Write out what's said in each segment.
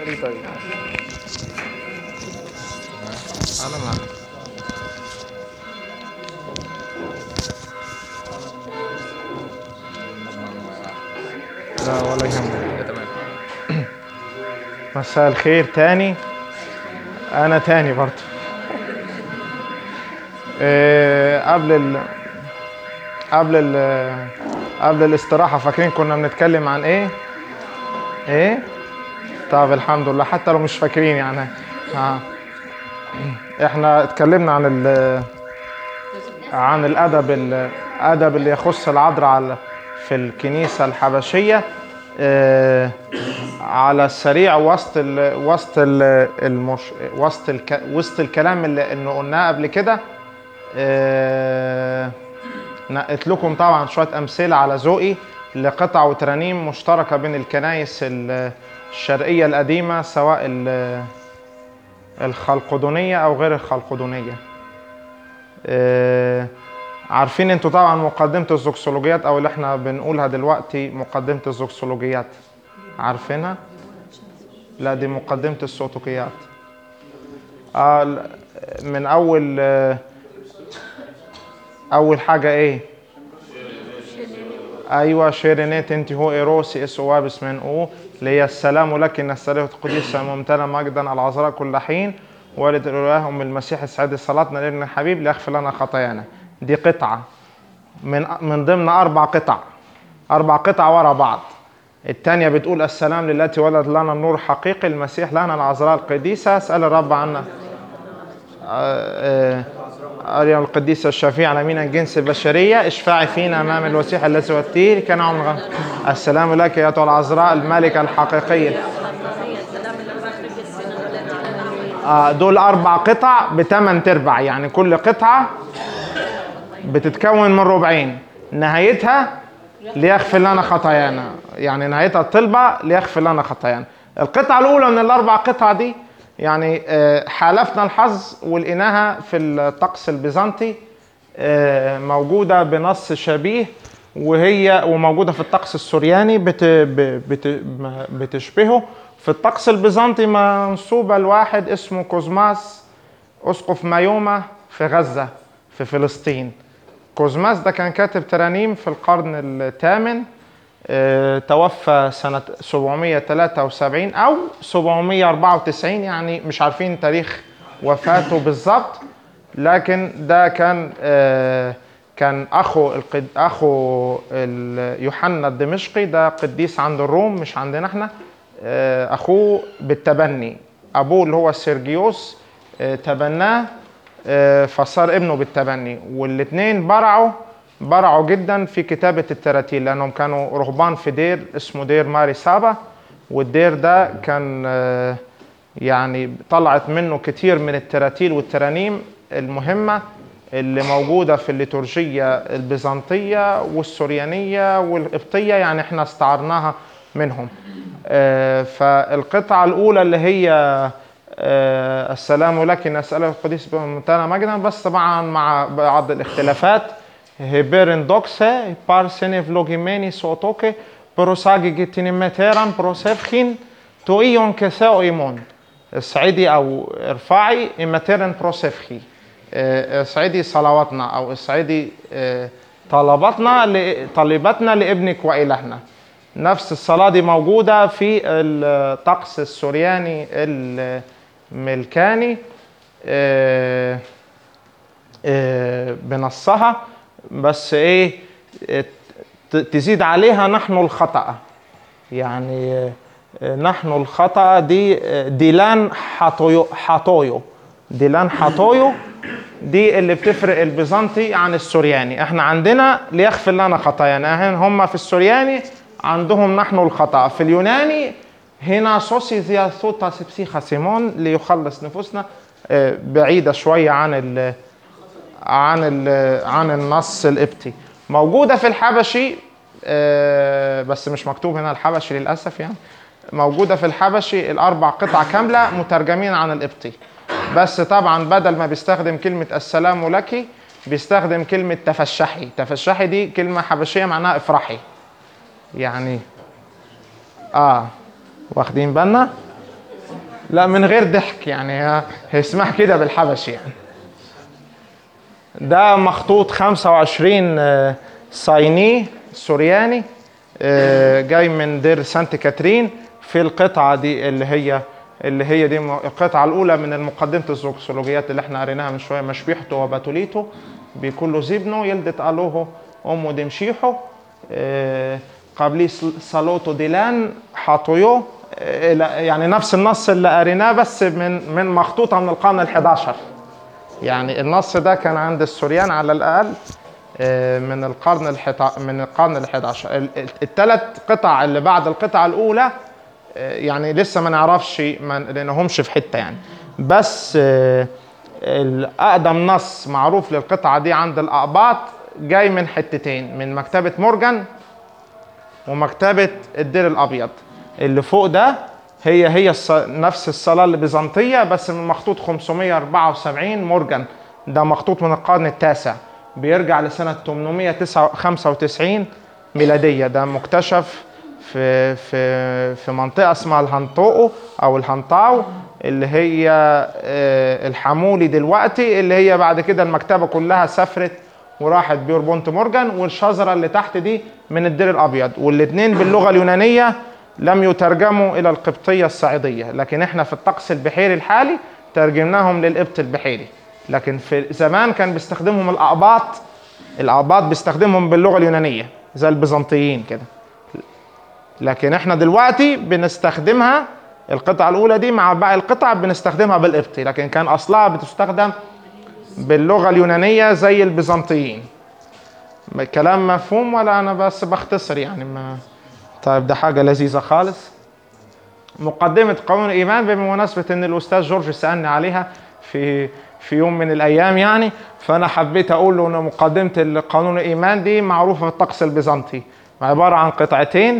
دي طيب انا معاك لا ولا يهمك كده تمام مساء الخير تاني انا تاني برضه إيه قبل ال قبل ال قبل الاستراحة فاكرين كنا بنتكلم عن ايه؟ ايه؟ طب الحمد لله حتى لو مش فاكرين يعني ها احنا اتكلمنا عن ال عن الادب الادب اللي يخص العذراء على في الكنيسة الحبشية آه، على السريع وسط ال وسط ال المش وسط الك وسط الكلام اللي انه قلناه قبل كده آه، نقيت لكم طبعا شويه امثله على ذوقي لقطع وترانيم مشتركه بين الكنائس ال- الشرقيه القديمه سواء ال- الخلقدونيه او غير الخلقدونيه آه، عارفين انتوا طبعا مقدمه الزوكسولوجيات او اللي احنا بنقولها دلوقتي مقدمه الزوكسولوجيات عارفينها لا دي مقدمه الصوتوكيات آه ل- من اول آه، اول حاجه ايه ايوه شيرينيت انت هو ايروسي اس او بس من او اللي هي السلام لك ان السلام القديسه الممتنه مجدا العذراء كل حين والد الاله ام المسيح السعيد صلاتنا لابن الحبيب ليغفر لنا خطايانا دي قطعه من من ضمن اربع قطع اربع قطع ورا بعض الثانيه بتقول السلام للتي ولد لنا النور حقيقي المسيح لنا العذراء القديسه اسال الرب عنا أريم القديسة الشفيع على مين الجنس البشرية اشفعي فينا أمام المسيح الذي والتير كان عمر غ- السلام لك أيتها العذراء الملكة الحقيقية آه، دول أربع قطع بثمان تربع يعني كل قطعة بتتكون من ربعين نهايتها ليغفر لنا خطايانا يعني نهايتها الطلبة ليغفر لنا خطايانا القطعة الأولى من الأربع قطع دي يعني آه، حالفنا الحظ ولقيناها في الطقس البيزنطي آه، موجودة بنص شبيه وهي وموجودة في الطقس السورياني بت ب- بت ما- بتشبهه في الطقس البيزنطي منسوبة لواحد اسمه كوزماس أسقف مايوما في غزة في فلسطين كوزماس ده كان كاتب ترانيم في القرن الثامن آه، توفى سنة 773 أو 794 يعني مش عارفين تاريخ وفاته بالظبط لكن ده كان آه، كان أخو القد... أخو ال- يوحنا الدمشقي ده قديس عند الروم مش عندنا احنا آه، أخوه بالتبني أبوه اللي هو سيرجيوس آه، تبناه آه، فصار ابنه بالتبني والاثنين برعوا برعوا جدا في كتابة التراتيل لأنهم كانوا رهبان في دير اسمه دير ماري سابا والدير ده كان آه، يعني طلعت منه كتير من التراتيل والترانيم المهمة اللي موجودة في الليتورجية البيزنطية والسوريانية والقبطية يعني احنا استعرناها منهم آه، فالقطعة الأولى اللي هي آه، السلام لك نسأله القديس بمنتهى مجدا بس طبعا مع بعض الاختلافات هيبرن دوكسه بارسيني فلوجيميني سوتوكي بروساجي جتينيمتيران بروسيفخين تو ايون كساو ايمون اصعدي او ارفعي ايمتيرن بروسيفخي آه، اصعدي صلواتنا او اصعدي آه، طلباتنا ل- طلباتنا لابنك والهنا نفس الصلاة دي موجودة في الطقس السورياني الملكاني آه، آه، بنصها بس ايه آه، ت- تزيد عليها نحن الخطأ يعني آه، نحن الخطأ دي آه، ديلان حطويو حطويو ديلان حطويو دي اللي بتفرق البيزنطي عن السورياني احنا عندنا ليغفر لنا خطايانا هم في السورياني عندهم نحن الخطأ في اليوناني هنا سوسي زي ثوتا سبسيخا سيمون ليخلص نفوسنا آه، بعيدة شوية عن ال عن ال عن النص القبطي موجودة في الحبشي آه، بس مش مكتوب هنا الحبشي للأسف يعني موجودة في الحبشي الأربع قطع كاملة مترجمين عن القبطي بس طبعا بدل ما بيستخدم كلمة السلام لك بيستخدم كلمة تفشحي تفشحي دي كلمة حبشية معناها افرحي يعني اه واخدين بالنا لا من غير ضحك يعني هي هي اسمها كده بالحبشي يعني ده مخطوط 25 آه، صيني سورياني آه، جاي من دير سانت كاترين في القطعة دي اللي هي اللي هي دي م- القطعة الأولى من المقدمة الزوكسولوجيات اللي احنا قريناها من شوية مشبيحته وباتوليته بكل زبنه يلدت ألوه أمه دمشيحه آه، قبليه صل- صلوته ديلان حاطيو آه، إلى- يعني نفس النص اللي قريناه بس من من مخطوطة من القرن ال 11 يعني النص ده كان عند السوريان على الاقل آه، من القرن الحتا... من القرن ال 11 الثلاث قطع اللي بعد القطعه الاولى آه، يعني لسه ما نعرفش ما لانهمش في حته يعني بس آه، الاقدم نص معروف للقطعه دي عند الاقباط جاي من حتتين من مكتبه مورجان ومكتبة الدير الأبيض اللي فوق ده هي هي الص... نفس الصلاة البيزنطية بس من مخطوط 574 مورجان ده مخطوط من القرن التاسع بيرجع لسنة 895 ميلادية ده مكتشف في في في منطقة اسمها الهنطوقو أو الهنطاو اللي هي آه، الحمولي دلوقتي اللي هي بعد كده المكتبة كلها سافرت وراحت بيور بونت مورجان والشجره اللي تحت دي من الدير الابيض والاثنين باللغه اليونانيه لم يترجموا الى القبطيه الصعيديه لكن احنا في الطقس البحيري الحالي ترجمناهم للقبط البحيري لكن في زمان كان بيستخدمهم الاقباط الاقباط بيستخدمهم باللغه اليونانيه زي البيزنطيين كده لكن احنا دلوقتي بنستخدمها القطعه الاولى دي مع باقي القطع بنستخدمها بالقبطي لكن كان اصلها بتستخدم باللغه اليونانيه زي البيزنطيين كلام مفهوم ولا انا بس بختصر يعني ما طيب ده حاجه لذيذه خالص مقدمه قانون الايمان بمناسبه ان الاستاذ جورج سالني عليها في في يوم من الايام يعني فانا حبيت اقول له ان مقدمه قانون الايمان دي معروفه في الطقس البيزنطي عباره عن قطعتين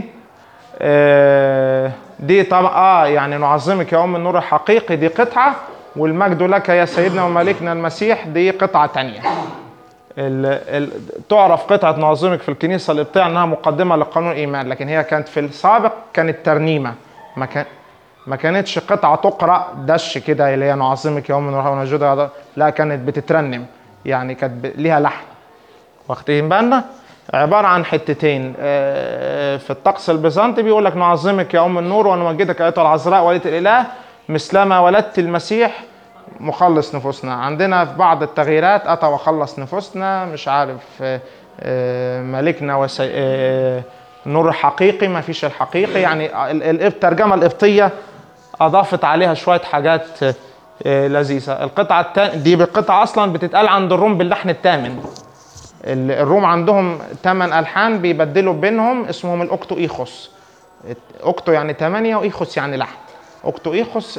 آه، دي طبعا اه يعني نعظمك يا ام النور الحقيقي دي قطعه والمجد لك يا سيدنا وملكنا المسيح دي قطعه تانية ال ال تعرف قطعه نعظمك في الكنيسه القبطيه انها مقدمه لقانون الايمان لكن هي كانت في السابق كانت ترنيمه ما كان ما كانتش قطعه تقرا دش كده اللي هي نعظمك يا ام النور ونجدها لا كانت بتترنم يعني كانت ب- ليها لحن واخدين بالنا عبارة عن حتتين آه، في الطقس البيزنطي بيقول لك نعظمك يا أم النور ونمجدك أيتها العذراء ولية الإله مثلما ولدت المسيح مخلص نفوسنا عندنا في بعض التغييرات أتى وخلص نفوسنا مش عارف آه، آه، ملكنا وسي... آه، نور حقيقي ما فيش الحقيقي يعني ال- ال- الترجمة القبطية أضافت عليها شوية حاجات آه، لذيذة القطعة التانية دي بالقطعة أصلا بتتقال عند الروم باللحن الثامن ال- الروم عندهم ثمان الحان بيبدلوا بينهم اسمهم الاوكتو ايخوس اوكتو يعني ثمانية وايخوس يعني لحن اوكتو ايخوس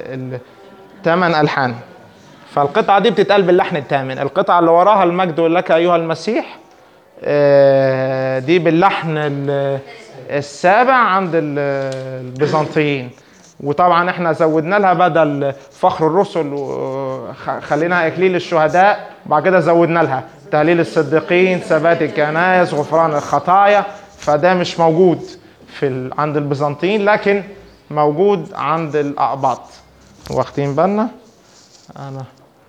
ثمان الحان فالقطعة دي بتتقال باللحن الثامن القطعة اللي وراها المجد لك ايها المسيح آه، دي باللحن ال- السابع عند ال- البيزنطيين وطبعا احنا زودنا لها بدل فخر الرسل وخلينا اكليل الشهداء بعد كده زودنا لها تهليل الصديقين ثبات الكنائس غفران الخطايا فده مش موجود في ال... عند البيزنطيين لكن موجود عند الاقباط واخدين بالنا انا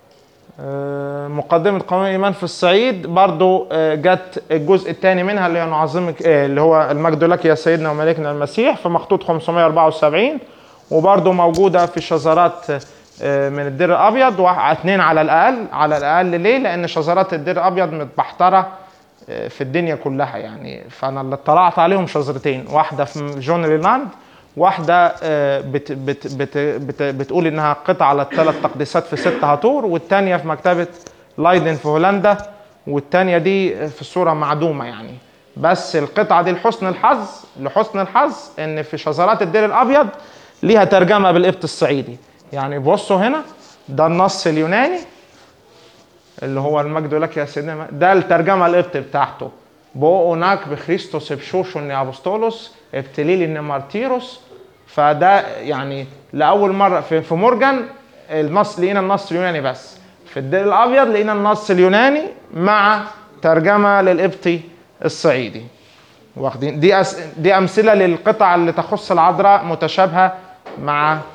آه، مقدمة قانون الإيمان في الصعيد برضو آه، جت الجزء الثاني منها اللي هي نعظمك آه، اللي هو المجد لك يا سيدنا وملكنا المسيح في مخطوط 574 وبرضو موجودة في شذرات آه، من الدير الأبيض واحد اثنين على الأقل على الأقل ليه؟ لأن شذرات الدير الأبيض متبحترة آه، في الدنيا كلها يعني فأنا اللي اطلعت عليهم شذرتين واحدة في جون ريلاند واحدة آه، بت بت بت بت بتقول إنها قطعة للثلاث تقديسات في ست هاتور والتانية في مكتبة لايدن في هولندا والتانية دي في الصورة معدومة يعني بس القطعة دي لحسن الحظ لحسن الحظ إن في شذرات الدير الأبيض ليها ترجمة بالقبط الصعيدي يعني بصوا هنا ده النص اليوناني اللي هو المجد لك يا سيدنا ده الترجمه القبط بتاعته بو هناك بخريستوس ابشوشون يا ابوستولوس ابتليل ان مارتيروس فده يعني لاول مره في, في مورجان النص لقينا النص اليوناني بس في الدير الابيض لقينا النص اليوناني مع ترجمه للقبطي الصعيدي واخدين دي أس... دي امثله للقطع اللي تخص العذراء متشابهه مع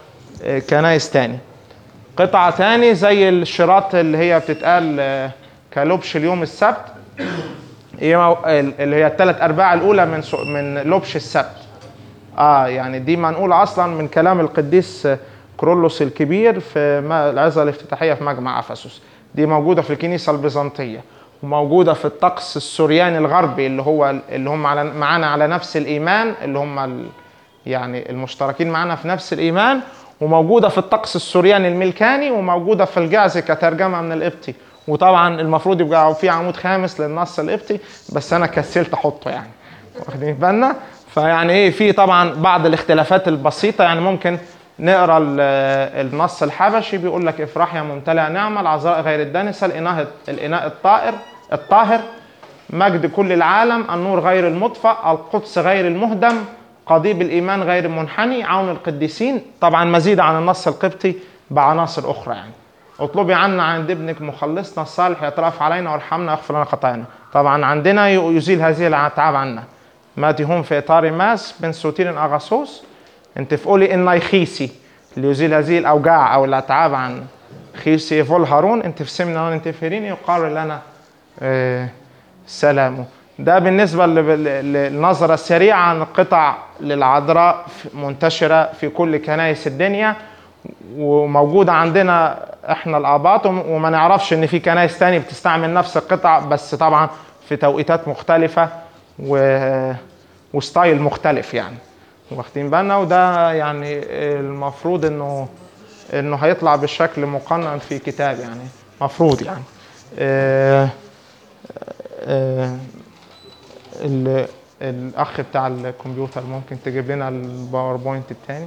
آه، كنايس تاني قطعة تاني زي الشراط اللي هي بتتقال آه، كلبش اليوم السبت هي مو- ال- اللي هي الثلاث ارباع الاولى من سو- من لبش السبت اه يعني دي منقوله اصلا من كلام القديس كرولوس الكبير في ما- العظه الافتتاحيه في مجمع افسس دي موجوده في الكنيسه البيزنطيه وموجوده في الطقس السورياني الغربي اللي هو اللي هم على معانا على نفس الايمان اللي هم ال يعني المشتركين معانا في نفس الايمان وموجوده في الطقس السورياني الملكاني وموجوده في الجعز كترجمه من القبطي وطبعا المفروض يبقى في عمود خامس للنص القبطي بس انا كسلت احطه يعني واخدين بالنا فيعني ايه في طبعا بعض الاختلافات البسيطه يعني ممكن نقرا ال- النص الحبشي بيقول لك افرح يا ممتلئ نعمه العذراء غير الدانسه الاناء الاناء الطائر الطاهر مجد كل العالم النور غير المطفأ القدس غير المهدم قضيب الإيمان غير المنحني عون القديسين طبعا مزيد عن النص القبطي بعناصر أخرى يعني اطلبي عنا عند ابنك مخلصنا الصالح يترأف علينا وارحمنا واغفر لنا خطايانا طبعا عندنا ي- يزيل هذه الأتعاب عنا ماتي هم في إطار ماس بن سوتين أغاسوس انت فقولي إن خيسي ليزيل هذه الأوجاع أو الأتعاب عن خيسي فول هارون انت في سمنا انت فيريني يقال لنا آه، سلامه ده بالنسبة لل- للنظرة السريعة عن القطع للعذراء في- منتشرة في كل كنائس الدنيا وموجودة عندنا احنا الآباط وم- وما نعرفش ان في كنائس تاني بتستعمل نفس القطع بس طبعا في توقيتات مختلفة و... وستايل مختلف يعني واخدين بالنا وده يعني المفروض انه انه هيطلع بالشكل مقنن في كتاب يعني مفروض يعني آه آه، ال- الاخ بتاع الكمبيوتر ممكن تجيب لنا الباوربوينت التاني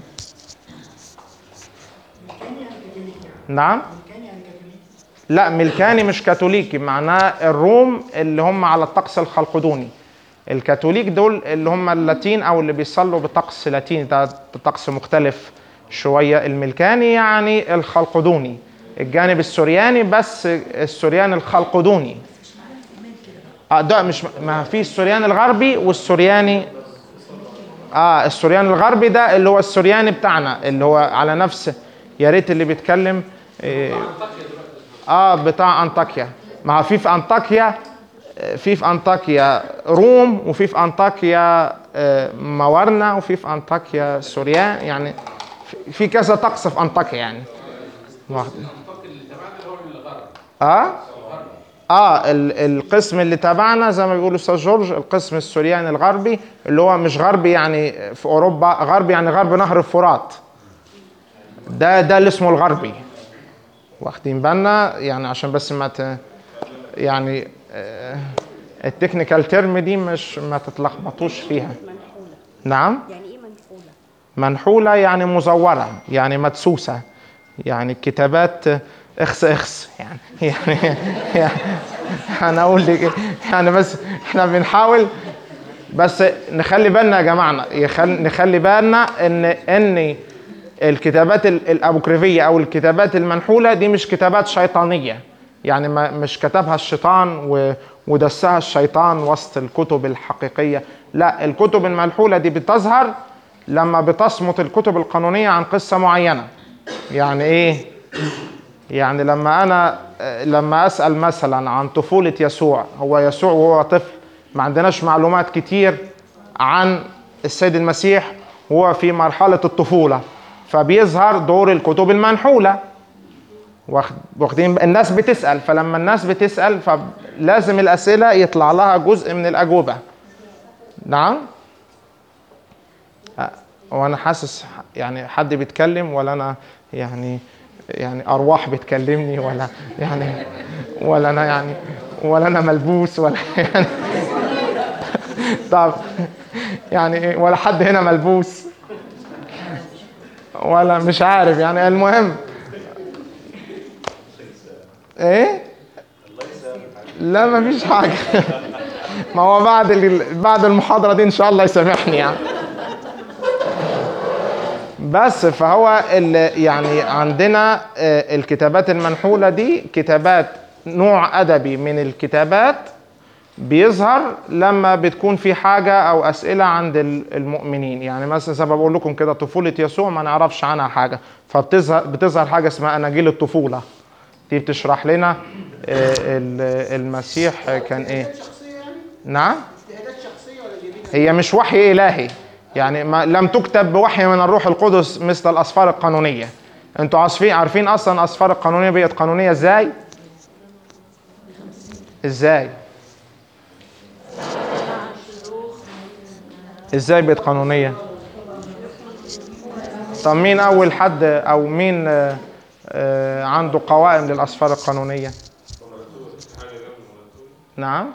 نعم لا ملكاني مش كاثوليكي معناه الروم اللي هم على الطقس الخلقدوني الكاثوليك دول اللي هم اللاتين او اللي بيصلوا بطقس لاتيني ده طقس مختلف شويه الملكاني يعني الخلقدوني الجانب السورياني بس السورياني الخلقدوني اه ده مش ما في السورياني الغربي والسورياني اه السورياني الغربي ده اللي هو السورياني بتاعنا اللي هو على نفس يا ريت اللي بيتكلم إيه اه بتاع انطاكيا ما هو في في انطاكيا آه، في في انطاكيا روم وفي في انطاكيا آه، موارنا وفي في انطاكيا سوريان يعني في- في كذا طقس في انطاكيا يعني واخد اه اه ال- القسم اللي تبعنا زي ما بيقول الاستاذ جورج القسم السورياني الغربي اللي هو مش غربي يعني في اوروبا غربي يعني غرب نهر الفرات ده ده اللي اسمه الغربي واخدين بالنا يعني عشان بس ما ت... يعني آه، التكنيكال تيرم دي مش ما تتلخبطوش فيها منحولة نعم يعني ايه منحولة؟ منحولة يعني مزورة يعني مدسوسة يعني كتابات اخس اخس يعني يعني, يعني انا اقول لك إيه؟ يعني بس احنا بنحاول بس نخلي بالنا يا جماعه يخل نخلي بالنا ان ان الكتابات ال- الابوكريفيه او الكتابات المنحوله دي مش كتابات شيطانيه يعني ما مش كتبها الشيطان و- ودسها الشيطان وسط الكتب الحقيقيه لا الكتب المنحوله دي بتظهر لما بتصمت الكتب القانونيه عن قصه معينه يعني ايه يعني لما انا آه، لما اسال مثلا عن طفوله يسوع هو يسوع وهو طفل ما عندناش معلومات كتير عن السيد المسيح وهو في مرحله الطفوله فبيظهر دور الكتب المنحوله واخد- واخدين الناس بتسال فلما الناس بتسال فلازم الاسئله يطلع لها جزء من الاجوبه نعم أه، وانا حاسس يعني حد بيتكلم ولا انا يعني يعني ارواح بتكلمني ولا يعني ولا انا يعني ولا انا ملبوس ولا يعني طب يعني إيه، ولا حد هنا ملبوس ولا مش عارف يعني المهم ايه لا ما فيش حاجه ما هو بعد ال- بعد المحاضره دي ان شاء الله يسامحني يعني بس فهو ال- يعني عندنا آه، الكتابات المنحولة دي كتابات نوع أدبي من الكتابات بيظهر لما بتكون في حاجة أو أسئلة عند ال- المؤمنين يعني مثلا زي ما بقول لكم كده طفولة يسوع ما نعرفش عنها حاجة فبتظهر بتظهر حاجة اسمها أناجيل الطفولة دي بتشرح لنا آه، ال- المسيح كان إيه نعم هي مش وحي إلهي يعني ما لم تكتب بوحي من الروح القدس مثل الأسفار القانونية انتوا عارفين عارفين اصلا الاسفار القانونيه بقت قانونيه ازاي ازاي ازاي بقت قانونيه طب مين اول حد او مين آه، آه، عنده قوائم للاسفار القانونيه نعم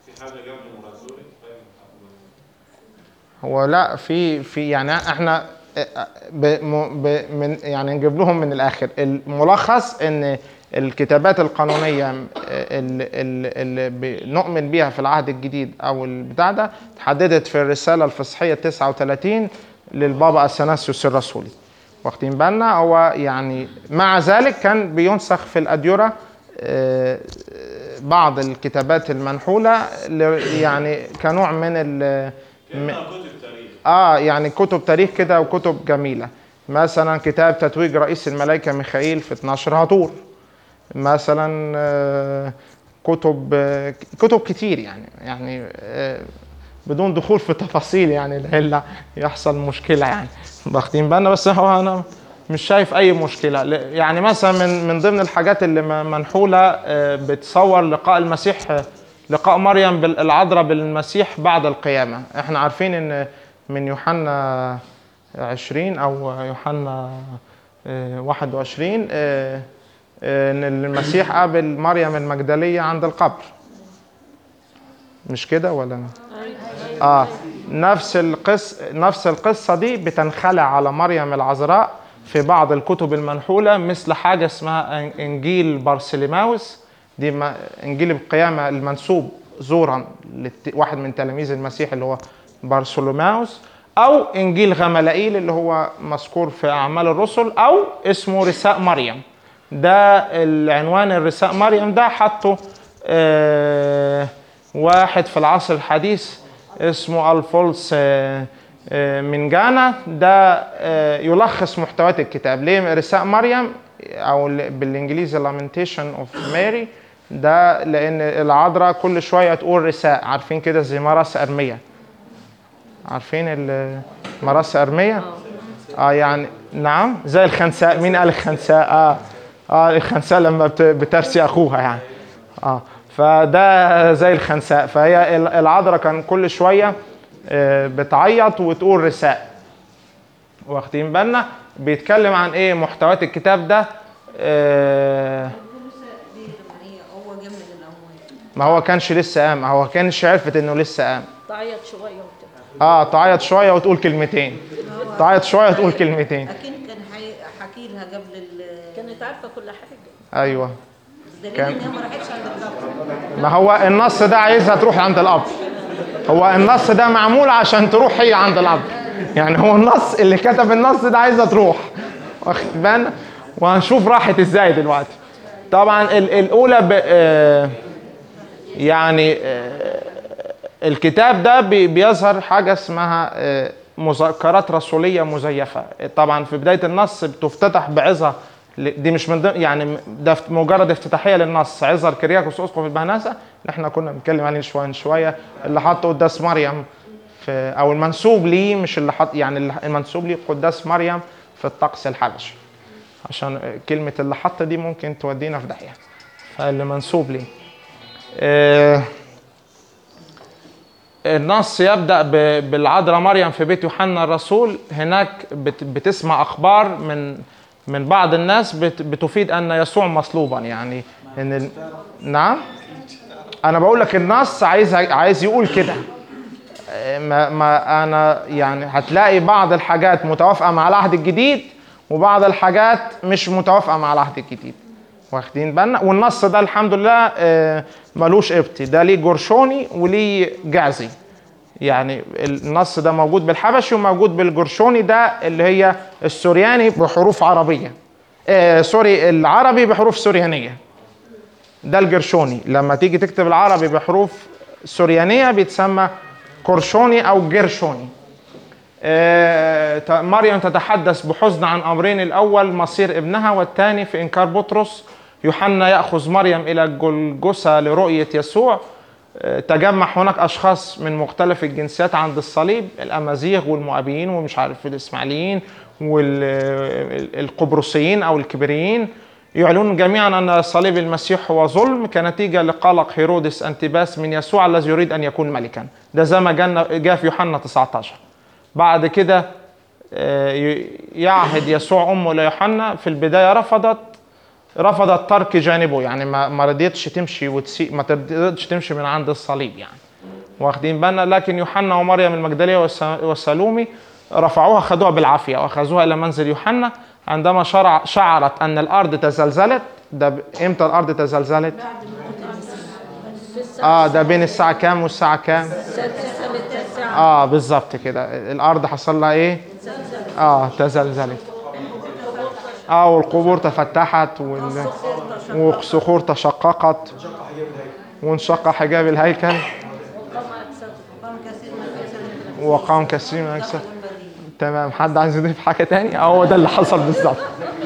هو لا في في يعني احنا ب م- ب من يعني نجيب لهم من الاخر الملخص ان الكتابات القانونيه اللي, اللي بنؤمن بيها في العهد الجديد او البتاع ده اتحددت في الرساله الفصحيه 39 للبابا اثناسيوس الرسولي واخدين بالنا هو يعني مع ذلك كان بينسخ في الاديره آه، بعض الكتابات المنحوله ل- يعني كنوع من ال م- اه يعني كتب تاريخ كده وكتب جميله مثلا كتاب تتويج رئيس الملائكه ميخائيل في 12 هطور مثلا آه، كتب آه، كتب كتير يعني يعني آه، بدون دخول في تفاصيل يعني لإلا يحصل مشكله يعني واخدين بالنا بس هو انا مش شايف اي مشكله ل- يعني مثلا من من ضمن الحاجات اللي م- منحوله آه، بتصور لقاء المسيح آه، لقاء مريم بال- العذراء بالمسيح بعد القيامه احنا عارفين ان من يوحنا 20 او يوحنا آه، 21 آه، آه، ان المسيح قابل مريم المجدليه عند القبر مش كده ولا اه نفس القص نفس القصه دي بتنخلع على مريم العذراء في بعض الكتب المنحوله مثل حاجه اسمها إن- انجيل بارسليماوس دي ما انجيل القيامه المنسوب زورا لواحد من تلاميذ المسيح اللي هو بارسلوماوس او انجيل غملائيل اللي هو مذكور في اعمال الرسل او اسمه رساء مريم ده العنوان الرساء مريم ده حطه آه واحد في العصر الحديث اسمه الفولس آه، آه، من جانا ده آه، يلخص محتويات الكتاب ليه رساء مريم او ال- بالانجليزي lamentation of Mary ده لان العذراء كل شويه تقول رساء عارفين كده زي مرس ارميه عارفين ال- مرس ارميه اه يعني نعم زي الخنساء مين قال الخنساء اه اه الخنساء لما بت- بترسي اخوها يعني اه فده زي الخنساء فهي ال- العذراء كان كل شويه آه، بتعيط وتقول رساء واخدين بالنا بيتكلم عن ايه محتويات الكتاب ده آه، هي هو جه من الاموات ما هو كانش لسه قام هو كانش عرفت انه لسه قام تعيط شويه وبتاع اه تعيط شويه وتقول كلمتين تعيط شويه وتقول كلمتين اكيد كان حي- حكي لها قبل ال كانت عارفه كل حاجه ايوه دليل كان- ان هي ما راحتش عند الدكتور ما هو النص ده عايزها تروح عند الاب هو النص ده معمول عشان تروح هي عند الاب يعني هو النص اللي كتب النص ده عايزها تروح واخد بالنا وهنشوف راحت ازاي دلوقتي طبعا ال- الاولى ب آه، يعني آه، الكتاب ده بي- بيظهر حاجه اسمها آه، مذكرات رسوليه مزيفه طبعا في بدايه النص بتفتتح بعظه ل- دي مش من ضمن يعني ده افت- مجرد افتتاحيه للنص عظه كرياكوس اسقف البهناسه اللي احنا كنا بنتكلم عليه شويه شويه اللي حطه قداس مريم في او المنسوب ليه مش اللي حط يعني اللي- المنسوب ليه قداس مريم في الطقس الحبشي عشان كلمه اللي حط دي ممكن تودينا في داهيه فاللي منسوب ليه آه النص يبدا ب- بالعذراء مريم في بيت يوحنا الرسول هناك بت- بتسمع اخبار من من بعض الناس بت- بتفيد ان يسوع مصلوبا يعني ان ال... نعم انا بقول لك النص عايز عايز يقول كده ما, ما انا يعني هتلاقي بعض الحاجات متوافقه مع العهد الجديد وبعض الحاجات مش متوافقه مع العهد الجديد واخدين بالنا والنص ده الحمد لله آه، ملوش ابتي ده ليه جرشوني وليه جعزي يعني النص ده موجود بالحبشي وموجود بالجرشوني ده اللي هي السورياني بحروف عربيه آه سوري العربي بحروف سوريانيه ده الجرشوني لما تيجي تكتب العربي بحروف السريانيه بيتسمى كرشوني او جرشوني آه، ت- مريم تتحدث بحزن عن امرين الاول مصير ابنها والثاني في انكار بطرس يوحنا ياخذ مريم الى الجلجسه لرؤيه يسوع آه، تجمع هناك اشخاص من مختلف الجنسيات عند الصليب الامازيغ والمؤابيين ومش عارف الاسماعيليين والقبرصيين او الكبريين يعلنون جميعا ان صليب المسيح هو ظلم كنتيجه لقلق هيرودس انتباس من يسوع الذي يريد ان يكون ملكا ده زي ما جانا- جاء في يوحنا 19 بعد كده آه، ي- يعهد يسوع امه ليوحنا في البدايه رفضت رفضت ترك جانبه يعني ما ما رضيتش تمشي وتسيء ما رضيتش تمشي من عند الصليب يعني واخدين بالنا لكن يوحنا ومريم المجدليه والس- والسالومي رفعوها خدوها بالعافيه واخذوها الى منزل يوحنا عندما شرع شعرت ان الارض تزلزلت ده ب- امتى الارض تزلزلت؟ اه ده بين الساعه كام والساعه كام؟ السادسة للتاسعة اه بالظبط كده الارض حصل لها ايه اه تزلزلت اه والقبور تفتحت وال... والصخور تشققت وانشق حجاب الهيكل قام كثير من الإنسان وقام كثير من الاجساد تمام حد عايز يضيف حاجه تاني اه هو ده اللي حصل بالظبط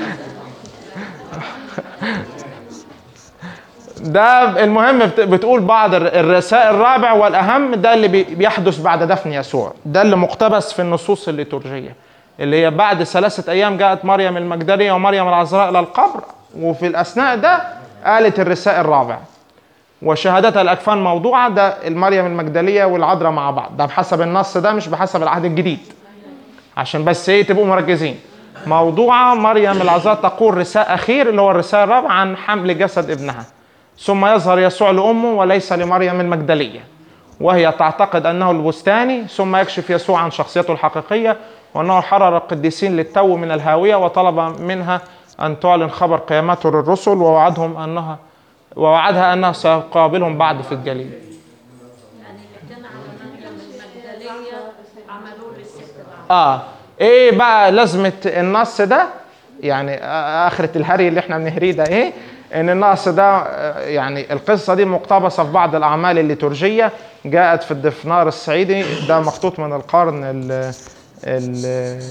ده المهم بت- بتقول بعض الر- الرسائل الرابع والاهم ده اللي بي- بيحدث بعد دفن يسوع ده اللي مقتبس في النصوص الليتورجيه اللي هي بعد ثلاثه ايام جاءت مريم المجدليه ومريم العذراء الى القبر وفي الاثناء ده قالت الرسائل الرابع وشهادتها الاكفان موضوعه ده المريم المجدليه والعذراء مع بعض ده بحسب النص ده مش بحسب العهد الجديد عشان بس ايه تبقوا مركزين موضوعة مريم العذراء تقول رساء أخير اللي هو الرسالة الرابعة عن حمل جسد ابنها ثم يظهر يسوع لأمه وليس لمريم المجدلية وهي تعتقد أنه البستاني ثم يكشف يسوع عن شخصيته الحقيقية وأنه حرر القديسين للتو من الهاوية وطلب منها أن تعلن خبر قيامته للرسل ووعدهم أنها ووعدها أنه سيقابلهم بعد في الجليل يعني اللي كان على مريم المجدلية عملوه للست العذراء اه ايه بقى لازمه النص ده يعني آ- اخره الهري اللي احنا بنهريه ده ايه ان النص ده آه، يعني القصه دي مقتبسه في بعض الاعمال الليتورجيه جاءت في الدفنار الصعيدي ده مخطوط من القرن ال ال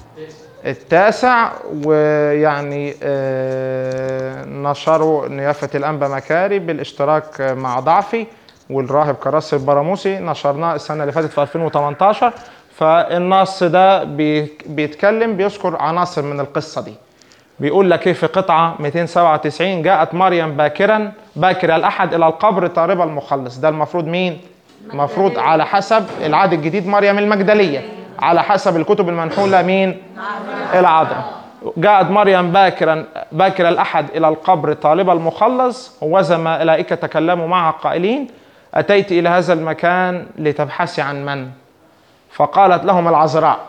التاسع ويعني آه، نشروا نيافة الأنبا مكاري بالاشتراك مع ضعفي والراهب كراس البراموسي نشرناه السنة اللي فاتت في 2018 فالنص ده بي- بيتكلم بيذكر عناصر من القصة دي بيقول لك ايه في قطعة 297 جاءت مريم باكرا باكر الأحد إلى القبر طالبة المخلص ده المفروض مين؟ المفروض على حسب العهد الجديد مريم المجدلية على حسب الكتب المنحولة مين؟ العذراء جاءت مريم باكرا باكر الأحد إلى القبر طالبة المخلص وذا ملائكة تكلموا معها قائلين أتيت إلى هذا المكان لتبحثي عن من؟ فقالت لهم العذراء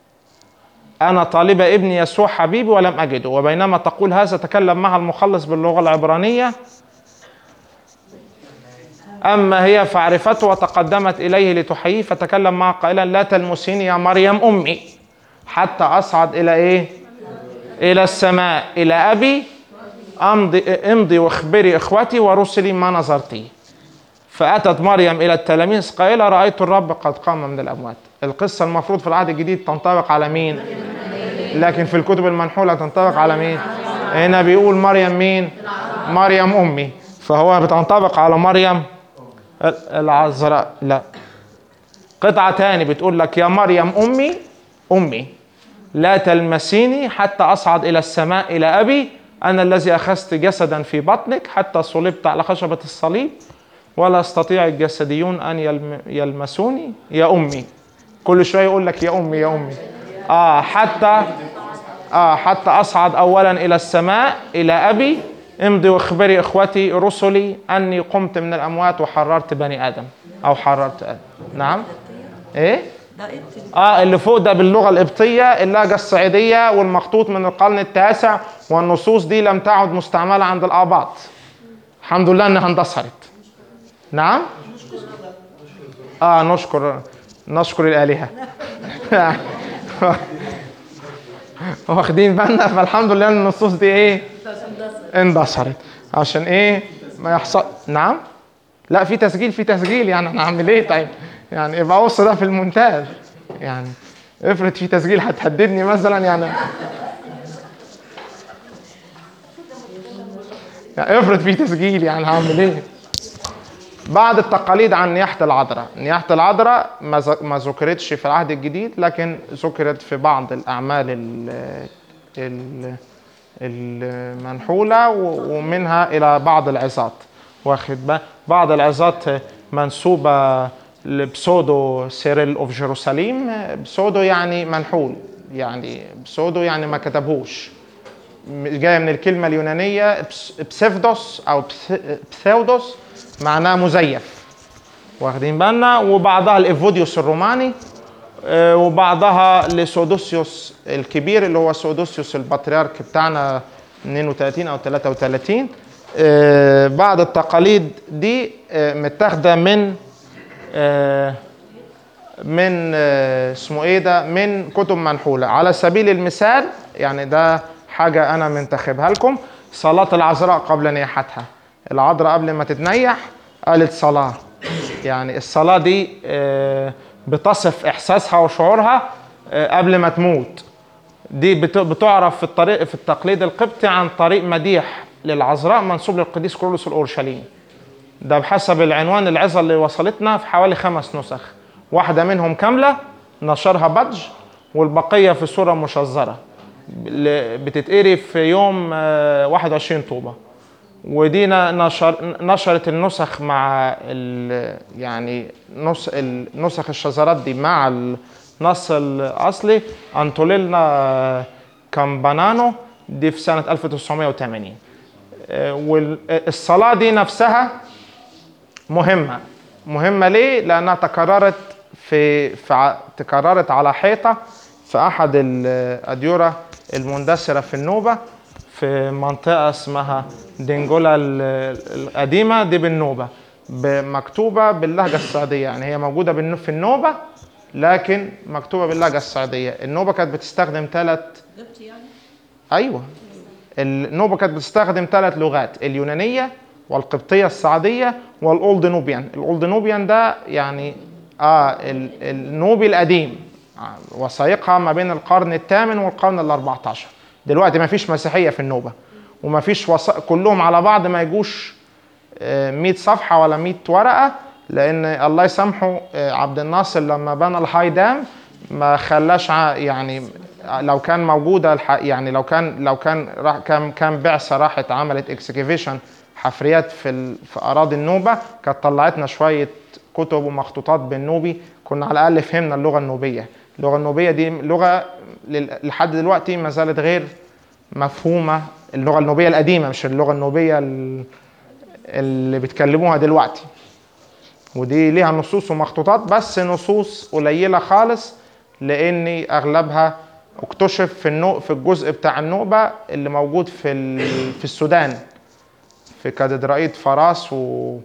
أنا طالبة ابني يسوع حبيبي ولم أجده وبينما تقول هذا تكلم معها المخلص باللغة العبرانية أما هي فعرفته وتقدمت إليه لتحييه فتكلم معه قائلا لا تلمسيني يا مريم أمي حتى أصعد إلى إيه؟ إلى السماء إلى أبي أمضي امضي واخبري إخوتي ورسلي ما نظرتيه فأتت مريم إلى التلاميذ قائلة رأيت الرب قد قام من الأموات القصة المفروض في العهد الجديد تنطبق على مين لكن في الكتب المنحولة تنطبق على مين هنا بيقول مريم مين مريم أمي فهو بتنطبق على مريم العذراء لا قطعة تاني بتقول لك يا مريم أمي أمي لا تلمسيني حتى أصعد إلى السماء إلى أبي أنا الذي أخذت جسدا في بطنك حتى صلبت على خشبة الصليب ولا يستطيع الجسديون أن يلم يلمسوني يا أمي كل شوية يقول لك يا أمي يا أمي آه حتى آه حتى أصعد أولا إلى السماء إلى أبي امضي واخبري إخوتي رسلي أني قمت من الأموات وحررت بني آدم أو حررت آدم نعم إيه ده قبطي اه اللي فوق ده باللغه القبطيه اللهجه الصعيديه والمخطوط من القرن التاسع والنصوص دي لم تعد مستعمله عند الاباط الحمد لله انها اندثرت نعم اه نشكر نشكر الالهه واخدين بالنا فالحمد لله ان النصوص دي ايه اندثرت عشان ايه ما يحصل نعم لا في تسجيل في تسجيل يعني انا اعمل ايه طيب يعني يبقى بص ده في المونتاج يعني افرض في تسجيل هتهددني مثلا يعني يعني افرض في تسجيل يعني هعمل ايه بعض التقاليد عن نياحة العذراء نياحة العذراء ما ذ- ما ذكرتش في العهد الجديد لكن ذكرت في بعض الأعمال ال- ال- المنحولة و- ومنها إلى بعض العظات واخد بالك؟ بعض العظات منسوبة لبسودو سيريل اوف جيروساليم بسودو يعني منحول يعني بسودو يعني ما كتبهوش جايه من الكلمه اليونانيه بس- بسيفدوس او بس- بسيودوس معناه مزيف واخدين بالنا وبعضها الايفوديوس الروماني آه، وبعضها لسودوسيوس الكبير اللي هو سودوسيوس البطريرك بتاعنا 32 او 33 آه، بعض التقاليد دي آه، متاخده من آه، من آه، اسمه ايه ده من كتب منحوله على سبيل المثال يعني ده حاجه انا منتخبها لكم صلاه العذراء قبل نياحتها العذراء قبل ما تتنيح قالت صلاه يعني الصلاه دي آه، بتصف احساسها وشعورها آه، قبل ما تموت دي بت- بتعرف في الطريق في التقليد القبطي عن طريق مديح للعذراء منسوب للقديس كرولوس الاورشليمي ده بحسب العنوان العظة اللي وصلتنا في حوالي خمس نسخ واحدة منهم كاملة نشرها بادج والبقية في صورة مشزرة ل- بتتقري في يوم آه، 21 طوبة ودي ن- نشر نشرت النسخ مع ال يعني نص النسخ الشذرات دي مع النص الأصلي أنتولينا كامبانانو دي في سنة 1980 والصلاة دي نفسها مهمة مهمة ليه؟ لأنها تكررت في, في ع- تكررت على حيطة في أحد الأديرة المندثرة في النوبة في منطقة اسمها دنجولا ال- القديمة دي بالنوبة ب- مكتوبة باللهجة الصعيدية يعني هي موجودة بالن- في النوبة لكن مكتوبة باللهجة الصعيدية النوبة كانت بتستخدم ثلاث قبطي يعني ايوه النوبه كانت بتستخدم ثلاث لغات اليونانيه والقبطيه السعديه والاولد نوبيان الاولد نوبيان ده يعني اه ال- النوبي القديم آه، وثائقها ما بين القرن الثامن والقرن ال 14 دلوقتي ما فيش مسيحيه في النوبه وما فيش وثائق كلهم على بعض ما يجوش آه، 100 صفحه ولا 100 ورقه لان الله يسامحه آه، عبد الناصر لما بنى الهاي دام ما خلاش ع- يعني لو كان موجوده الح- يعني لو كان لو كان راح كان كان بعثه راحت عملت اكسكيفيشن حفريات في ال- في اراضي النوبه كانت طلعتنا شويه كتب ومخطوطات بالنوبي كنا على الاقل فهمنا اللغه النوبيه اللغه النوبيه دي لغه لل- لحد دلوقتي ما زالت غير مفهومه اللغه النوبيه القديمه مش اللغه النوبيه ال- اللي بيتكلموها دلوقتي ودي ليها نصوص ومخطوطات بس نصوص قليلة خالص لأن أغلبها اكتشف في النو في الجزء بتاع النوبة اللي موجود في ال- في السودان في كاتدرائية فراس و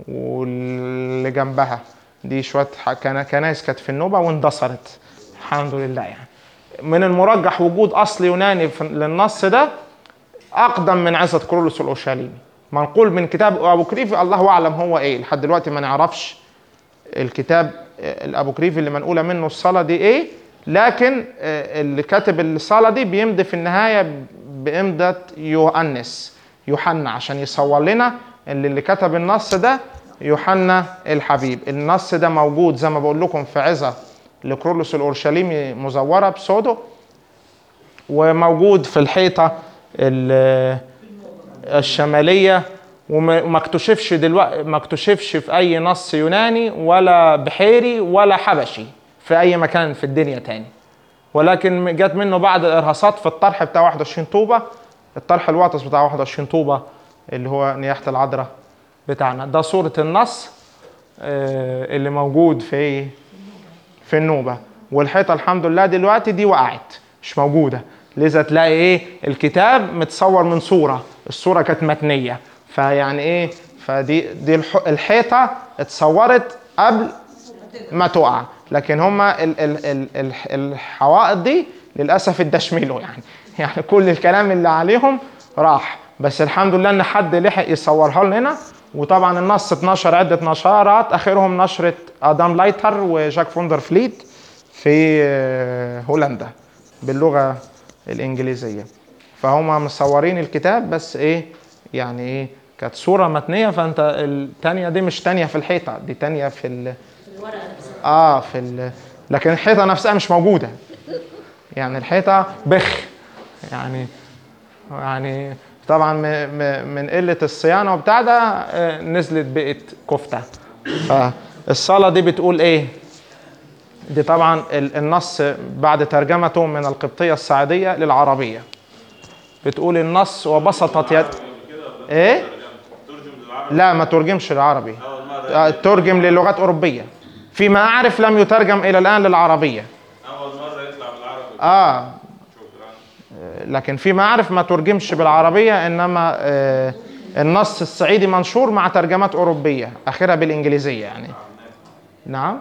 واللي جنبها دي شوية ح- كنا- كنايس كانت في النوبة واندثرت الحمد لله يعني من المرجح وجود أصل يوناني في- للنص ده اقدم من عزة كرولوس الاورشليمي منقول من كتاب ابوكريفي الله اعلم هو ايه لحد دلوقتي ما نعرفش الكتاب آه، الابوكريفي اللي منقوله منه الصلاه دي ايه لكن آه، اللي كاتب الصلاه دي بيمضي في النهايه بامضه يوحنس يوحنا عشان يصور لنا اللي اللي كتب النص ده يوحنا الحبيب النص ده موجود زي ما بقول لكم في عظه لكرولوس الاورشليمي مزوره بسودو وموجود في الحيطه ال- الشماليه وما وما اكتشفش دلوقتي ما اكتشفش في اي نص يوناني ولا بحيري ولا حبشي في اي مكان في الدنيا تاني ولكن جت منه بعض الارهاصات في الطرح بتاع 21 طوبه الطرح الواطس بتاع 21 طوبه اللي هو نياحه العذراء بتاعنا ده صوره النص آه، اللي موجود في في النوبه والحيطه الحمد لله دلوقتي دي وقعت مش موجوده لذا تلاقي ايه الكتاب متصور من صوره الصوره كانت متنيه فيعني ايه فدي دي الح- الحيطه اتصورت قبل ما تقع لكن هما ال ال ال ال الحوائط دي للاسف اتدشملوا يعني يعني كل الكلام اللي عليهم راح بس الحمد لله ان حد لحق يصورها لنا وطبعا النص 12 عده نشرات اخرهم نشره ادم لايتر وجاك فوندر فليت في آه، هولندا باللغه الانجليزيه فهم مصورين الكتاب بس ايه يعني ايه كانت صوره متنيه فانت الثانيه دي مش تانية في الحيطه دي تانية في ال... اه في ال... لكن الحيطه نفسها مش موجوده يعني الحيطه بخ يعني يعني طبعا م- م- من قله الصيانه وبتاع ده آه، نزلت بقت كفته فالصلاه دي بتقول ايه دي طبعا ال- النص بعد ترجمته من القبطيه الصعيديه للعربيه بتقول النص وبسطت يد ايه لا ما ترجمش للعربي آه، ترجم للغات اوروبيه فيما اعرف لم يترجم الى الان للعربيه اول مره يطلع بالعربي اه شكرا لكن فيما اعرف ما ترجمش بالعربيه انما آه، النص الصعيدي منشور مع ترجمات اوروبيه اخرها بالانجليزيه يعني نعم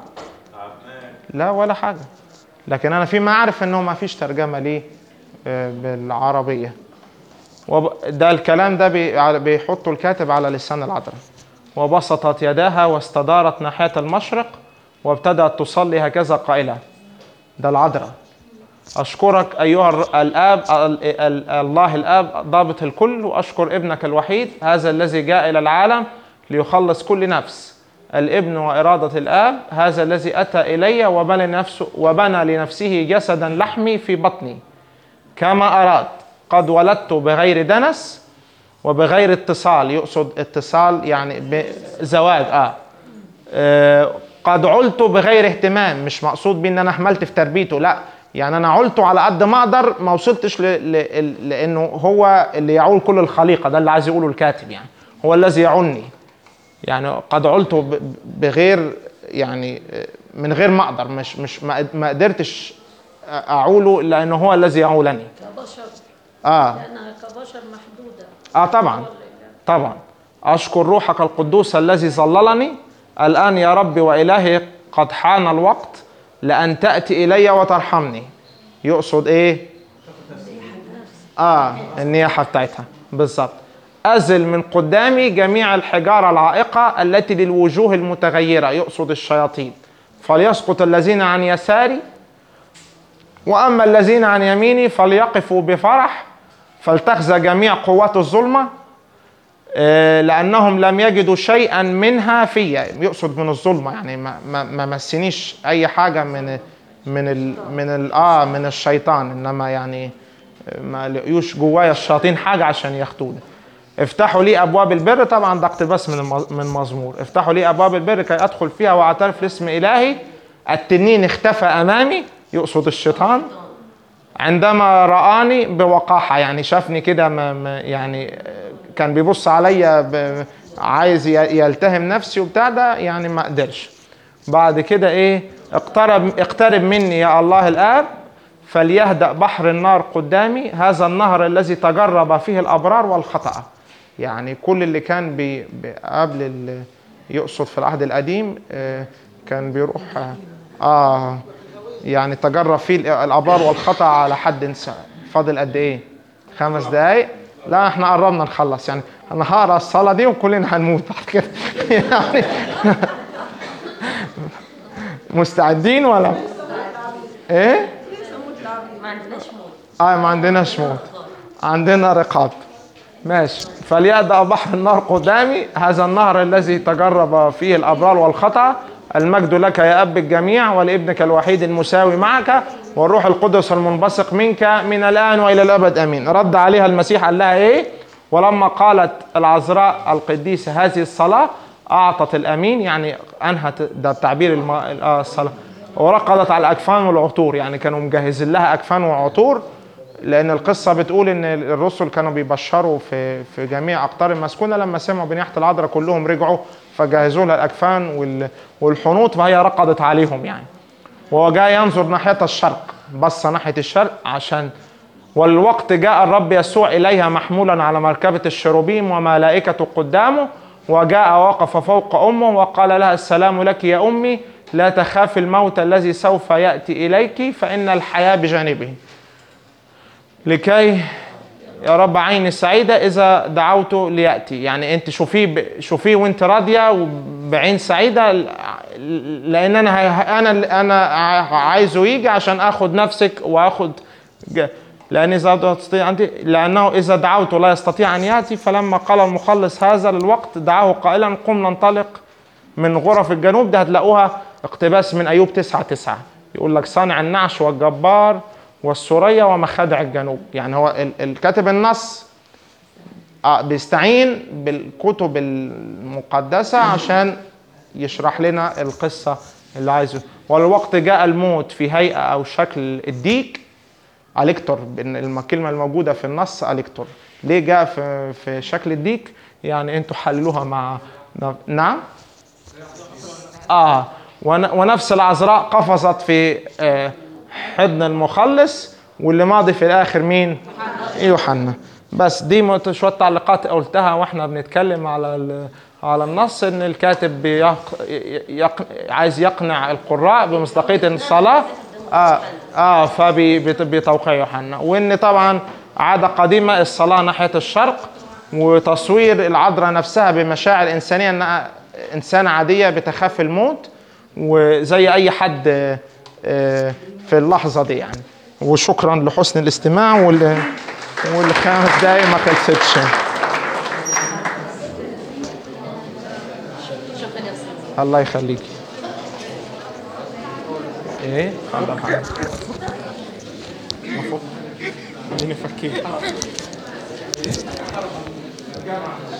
لا ولا حاجه لكن انا فيما اعرف انه ما فيش ترجمه ليه آه، بالعربيه وب... ده الكلام ده بي... على- بيحطه الكاتب على لسان العذراء وبسطت يداها واستدارت ناحيه المشرق وابتدات تصلي هكذا قائله ده العذراء أشكرك أيها الر- الآب ال- ال- الله الآب ضابط الكل وأشكر ابنك الوحيد هذا الذي جاء إلى العالم ليخلص كل نفس الابن وإرادة الآب هذا الذي أتى إلي وبنى نفسه وبنى لنفسه جسدا لحمي في بطني كما أراد قد ولدت بغير دنس وبغير اتصال يقصد اتصال يعني بزواج آه آه، قد علت بغير اهتمام مش مقصود بيه ان انا حملت في تربيته لا يعني انا علته على قد ما اقدر ما وصلتش ل... ل... لانه هو اللي يعول كل الخليقه ده اللي عايز يقوله الكاتب يعني هو الذي يعولني يعني قد علت ب... بغير يعني آه، من غير ما اقدر مش مش ما ما قدرتش اعوله لانه هو الذي يعولني كبشر اه لأنها كبشر محدودة اه طبعا طبعا اشكر روحك القدوس الذي ظللني الان يا ربي والهي قد حان الوقت لان تاتي الي وترحمني يقصد ايه اه النياحه بتاعتها بالظبط ازل من قدامي جميع الحجاره العائقه التي للوجوه المتغيره يقصد الشياطين فليسقط الذين عن يساري واما الذين عن يميني فليقفوا بفرح فلتخزى جميع قوات الظلمه آه، لانهم لم يجدوا شيئا منها فيا يقصد من الظلمه يعني ما ما ما مسنيش اي حاجه من من ال من ال اه من الشيطان انما يعني آه، ما لقيوش جوايا الشياطين حاجه عشان ياخدوني افتحوا لي ابواب البر طبعا ده اقتباس من المز- من مزمور افتحوا لي ابواب البر كي ادخل فيها واعترف لاسم الهي التنين اختفى امامي يقصد الشيطان عندما رآني بوقاحة يعني شافني كده ما ما- يعني آه، كان بيبص عليا ب- عايز ي- يلتهم نفسي وبتاع ده يعني ما قدرش بعد كده ايه اقترب اقترب مني يا الله الآب فليهدأ بحر النار قدامي هذا النهر الذي تجرب فيه الأبرار والخطأ يعني كل اللي كان بي بي- قبل ال- يقصد في العهد القديم آه، كان بيروح آه، اه يعني تجرب فيه ال- الابرار والخطا على حد سواء فاضل قد ايه خمس دقايق لا احنا قربنا نخلص يعني انا هقرا الصلاه دي وكلنا هنموت بعد كده يعني مستعدين ولا ايه ما عندناش موت اه ما عندناش موت عندنا رقاب ماشي فليأدأ بحر النار قدامي هذا النهر الذي تجرب فيه الأبرار والخطأ المجد لك يا أب الجميع ولابنك الوحيد المساوي معك والروح القدس المنبثق منك من الآن وإلى الأبد آمين رد عليها المسيح قال لها إيه ولما قالت العذراء القديسة هذه الصلاة أعطت الأمين يعني أنهت ده تعبير الم- آه، الصلاة ورقدت على الأكفان والعطور يعني كانوا مجهزين لها أكفان وعطور لان القصه بتقول ان الرسل كانوا بيبشروا في في جميع اقطار المسكونه لما سمعوا بنياحه العذراء كلهم رجعوا فجهزوا لها الاكفان وال- والحنوط فهي رقدت عليهم يعني وهو جاء ينظر ناحيه الشرق بص ناحيه الشرق عشان والوقت جاء الرب يسوع اليها محمولا على مركبه الشروبيم وملائكته قدامه وجاء وقف فوق امه وقال لها السلام لك يا امي لا تخاف الموت الذي سوف ياتي اليك فان الحياه بجانبه لكي يا رب عيني السعيدة إذا دعوته ليأتي يعني أنت شوفيه ب... شوفيه وأنت راضية وبعين سعيدة ل- لأن أنا ه- أنا أنا ع- عايزه يجي عشان آخد نفسك وآخد ج- لأن إذا تستطيع عندي لأنه إذا دعوته لا يستطيع أن يأتي فلما قال المخلص هذا للوقت دعاه قائلا قم ننطلق من غرف الجنوب ده هتلاقوها اقتباس من أيوب تسعة تسعة يقول لك صانع النعش والجبار والسورية ومخادع الجنوب يعني هو ال- الكاتب النص آه، بيستعين بالكتب المقدسة عشان يشرح لنا القصة اللي عايزه والوقت جاء الموت في هيئة أو شكل الديك أليكتور بإن الم- الكلمة الموجودة في النص أليكتور ليه جاء في, في شكل الديك يعني انتوا حللوها مع نعم اه ون- ونفس العذراء قفزت في آه، حضن المخلص واللي ماضي في الاخر مين يوحنا بس دي مت- شويه تعليقات قلتها واحنا بنتكلم على ال- على النص ان الكاتب بيق... يق... عايز يقنع القراء بمصداقيه الصلاه اه اه فبتوقيع يوحنا وان طبعا عاده قديمه الصلاه ناحيه الشرق وتصوير العذراء نفسها بمشاعر انسانيه انها انسانه عاديه بتخاف الموت وزي اي حد آه، آه، في اللحظه دي يعني وشكرا لحسن الاستماع وال والخمس دقايق ما خلصتش شكرا يا استاذ الله يخليك ايه اتفضل حضرتك المفروض اديني فكيك